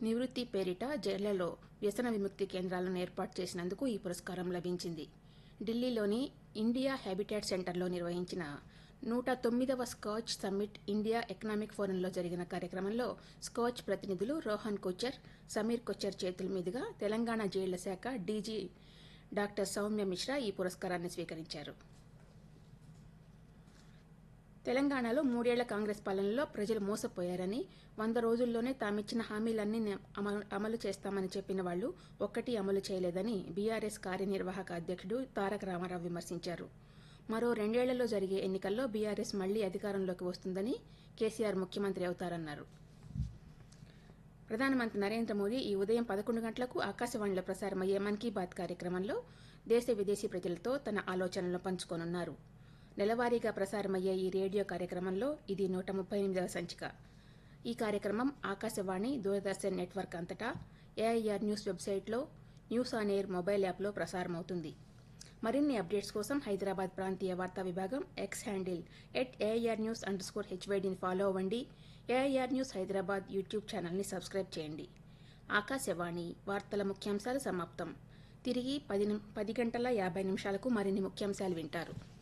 నివృత్తి పేరిట జైళ్లలో వ్యసన విముక్తి కేంద్రాలను ఏర్పాటు చేసినందుకు ఈ పురస్కారం లభించింది ఢిల్లీలోని ఇండియా హ్యాబిటాట్ సెంటర్లో నిర్వహించిన నూట తొమ్మిదవ స్కాచ్ సమ్మిట్ ఇండియా ఎకనామిక్ ఫోరంలో జరిగిన కార్యక్రమంలో స్కాచ్ ప్రతినిధులు రోహన్ కొచ్చర్ సమీర్ కొచ్చర్ చేతుల మీదుగా తెలంగాణ జైళ్ల శాఖ డీజీ డాక్టర్ సౌమ్య మిశ్రా ఈ పురస్కారాన్ని స్వీకరించారు తెలంగాణలో మూడేళ్ల కాంగ్రెస్ పాలనలో ప్రజలు మోసపోయారని వంద రోజుల్లోనే తామిచ్చిన హామీలన్నీ నే- అమలు- అమలు చేస్తామని చెప్పిన వాళ్లు ఒక్కటి అమలు చేయలేదని బీఆర్ఎస్ కార్యనిర్వాహక అధ్యక్షుడు తారక రామారావు విమర్శించారు మరో రెండేళ్లలో జరిగే ఎన్నికల్లో బీఆర్ఎస్ మళ్లీ అధికారంలోకి వస్తుందని కేసీఆర్ ముఖ్యమంత్రి అవుతారన్నారు ప్రధానమంత్రి నరేంద్ర మోదీ ఈ ఉదయం పదకొండు గంటలకు ఆకాశవాణిలో ప్రసారమయ్యే మన్ కీ బాత్ కార్యక్రమంలో దేశ విదేశీ ప్రజలతో తన ఆలోచనలను పంచుకోనున్నారు నెలవారీగా ప్రసారమయ్యే ఈ రేడియో కార్యక్రమంలో ఇది నూట ముప్పై ఎనిమిదవ సంచిక ఈ కార్యక్రమం ఆకాశవాణి దూరదర్శన్ నెట్వర్క్ అంతటా ఏఐఆర్ న్యూస్ వెబ్సైట్లో న్యూస్ ఆన్ ఎయిర్ మొబైల్ యాప్లో ప్రసారమవుతుంది మరిన్ని అప్డేట్స్ కోసం హైదరాబాద్ ప్రాంతీయ వార్తా విభాగం X handle at AIR news underscore హెచ్వైడిని ఫాలో అవ్వండి ఏఐఆర్ న్యూస్ హైదరాబాద్ యూట్యూబ్ ఛానల్ని సబ్స్క్రైబ్ చేయండి ఆకాశవాణి వార్తల ముఖ్యాంశాలు సమాప్తం తిరిగి పది నిమ్- పది గంటల యాభై నిమిషాలకు మరిన్ని ముఖ్యాంశాలు వింటారు